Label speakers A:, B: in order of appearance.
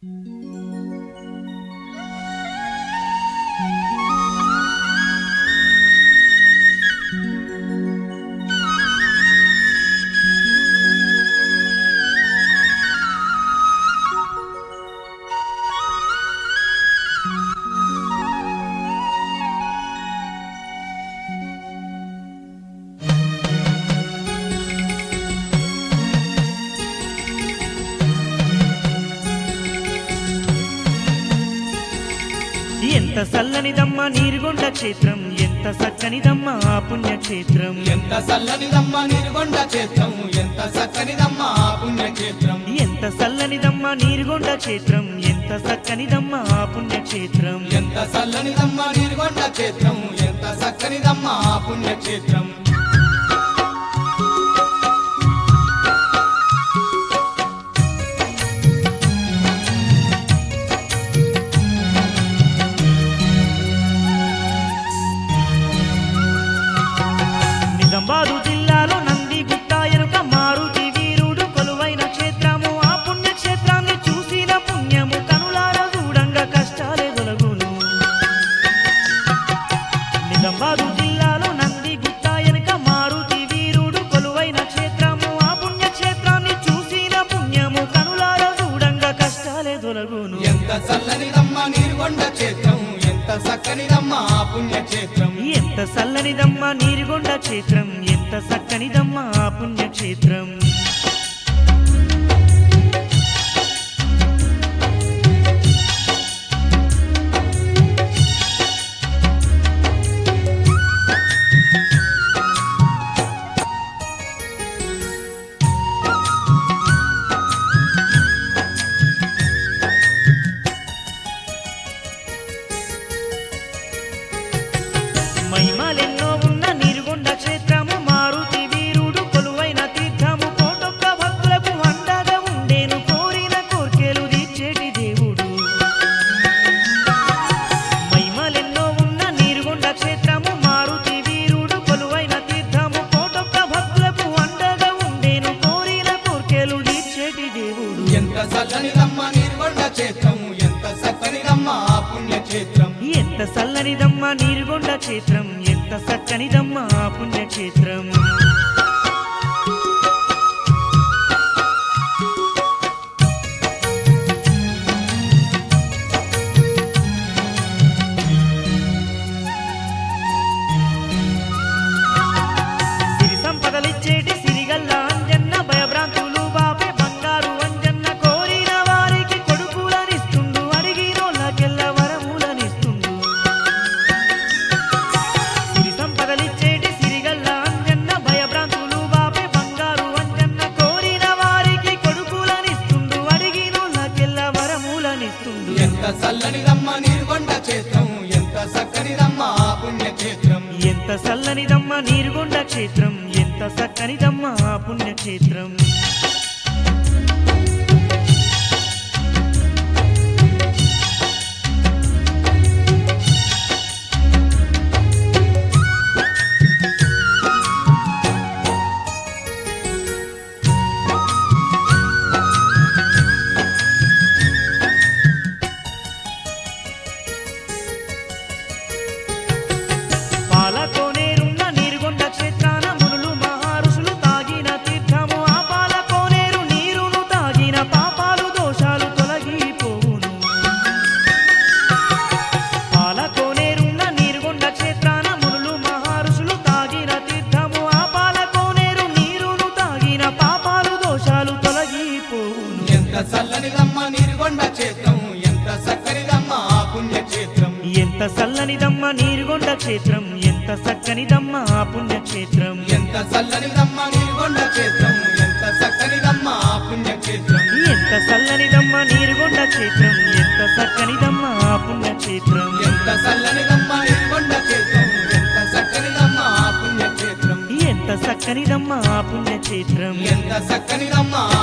A: ఎంత చల్లనిదమ్మ నీరుగొండ క్షేత్రం ఎంత చక్కనిదమ్మ ఆ పుణ్యక్షేత్రం
B: ఎంత చల్లనిదమ్మ నిర్గొండ క్షేత్రం ఎంత చక్కనిదమ్మ ఆ పుణ్యక్షేత్రం
A: ఎంత చల్లనిదమ్మ నీరుగొండ క్షేత్రం ఎంత చక్కనిదమ్మ ఆ పుణ్యక్షేత్రం
B: ఎంత చల్లనిదమ్మ నిర్గొండ క్షేత్రం ఎంత చక్కనిదమ్మ ఆ పుణ్యక్షేత్రం
A: నిజామాబాదు జిల్లాలో నంది గుట్ట ఎనుక మారుతి వీరుడు కొలువైన క్షేత్రము ఆ పుణ్యక్షేత్రాన్ని చూసిన పుణ్యము కనులార చూడంగా కష్టాలే తొలగును నిజామాబాదు జిల్లాలో నంది గుట్ట ఎనుక మారుతి వీరుడు కొలువైన క్షేత్రము ఆ పుణ్యక్షేత్రాన్ని చూసిన పుణ్యము కనులార చూడంగా కష్టాలే తొలగును
B: ఎంత చల్లనిదమ్మ నిర్గొండ క్షేత్రం ఎంత చక్కనిదమ్మ ఆ పుణ్యక్షేత్రం
A: ఎంత చల్లనిదమ్మ నీరుగొండ క్షేత్రం ఎంత చక్కనిదమ్మ ఆ పుణ్యక్షేత్రం మహిమలెన్నో ఉన్న నీరుగొండ క్షేత్రము మారుతి వీరుడు కొలువైన తీర్థము కోటొక్క భక్తులకు అండగా ఉండేను కోరిన కోర్కెలు తీర్చేటి దేవుడు మహిమలెన్నో ఉన్న నీరుగొండ క్షేత్రము మారుతి వీరుడు కొలువైన తీర్థము కోటొక్క భక్తులకు అండగా ఉండేను కోరిన కోర్కెలు తీర్చేటి దేవుడు
B: ఎంత చల్లనిదమ్మ నిర్గొండ క్షేత్రం ఎంత చక్కనిదమ్మ ఆ పుణ్యక్షేత్రం
A: ఎంత చల్లనిదమ్మ నీరుగొండ క్షేత్రం ఎంత చక్కనిదమ్మ ఆ పుణ్యక్షేత్రం సిరి సంపదలిచ్చేటి సిరిగల్ల అంజన్న భయభ్రాంతులు బాపే బంగారు అంజన్న కోరిన వారికి కొడుకులనిస్తుండు అడిగినోళ్ళకెల్ల వరములనిస్తుండు సిరి సంపదలిచ్చేటి సిరిగల్ల అంజన్న భయభ్రాంతులు బాపే బంగారు అంజన్న కోరిన వారికి కొడుకులనిస్తుండు అడిగినోళ్ళకెల్ల వరములనిస్తుండు
B: ఎంత చల్లనిదమ్మ నిర్గొండ క్షేత్రం ఎంత చక్కనిదమ్మ ఆ పుణ్యక్షేత్రం
A: ఎంత చల్లనిదమ్మ నీరుగొండ క్షేత్రం ఎంత చక్కనిదమ్మ ఆ పుణ్యక్షేత్రం పాలకోనేరున్న నీరుగొండ క్షేత్రాన మునులు మహారుషులు తాగిన తీర్థము ఆ పాలకోనేరు నీరును తాగిన పాపాలు దోషాలు తొలగిపోవును పాలకోనేరున్న నీరుగొండ క్షేత్రాన మునులు మహారుషులు తాగిన తీర్థము ఆ పాలకోనేరు నీరును తాగిన పాపాలు దోషాలు తొలగిపోవును
B: ఎంత చల్లనిదమ్మ నిర్గొండ క్షేత్రం ఎంత చక్కనిదమ్మ ఆ పుణ్యక్షేత్రం
A: ఎంత చల్లనిదమ్మ నీరుగొండ క్షేత్రం ఎంత చక్కనిదమ్మ ఆ పుణ్యక్షేత్రం
B: ఎంత చల్లనిదమ్మ నిర్గొండ క్షేత్రం ఎంత చక్కనిదమ్మ ఆ పుణ్యక్షేత్రం
A: ఎంత చల్లనిదమ్మ నీరుగొండ క్షేత్రం ఎంత చక్కనిదమ్మ ఆ పుణ్యక్షేత్రం
B: ఎంత చల్లనిదమ్మ నిర్గొండ క్షేత్రం ఎంత చక్కనిదమ్మ ఆ పుణ్యక్షేత్రం
A: ఎంత చక్కనిదమ్మ ఆ పుణ్యక్షేత్రం
B: ఎంత చక్కనిదమ్మ ఆ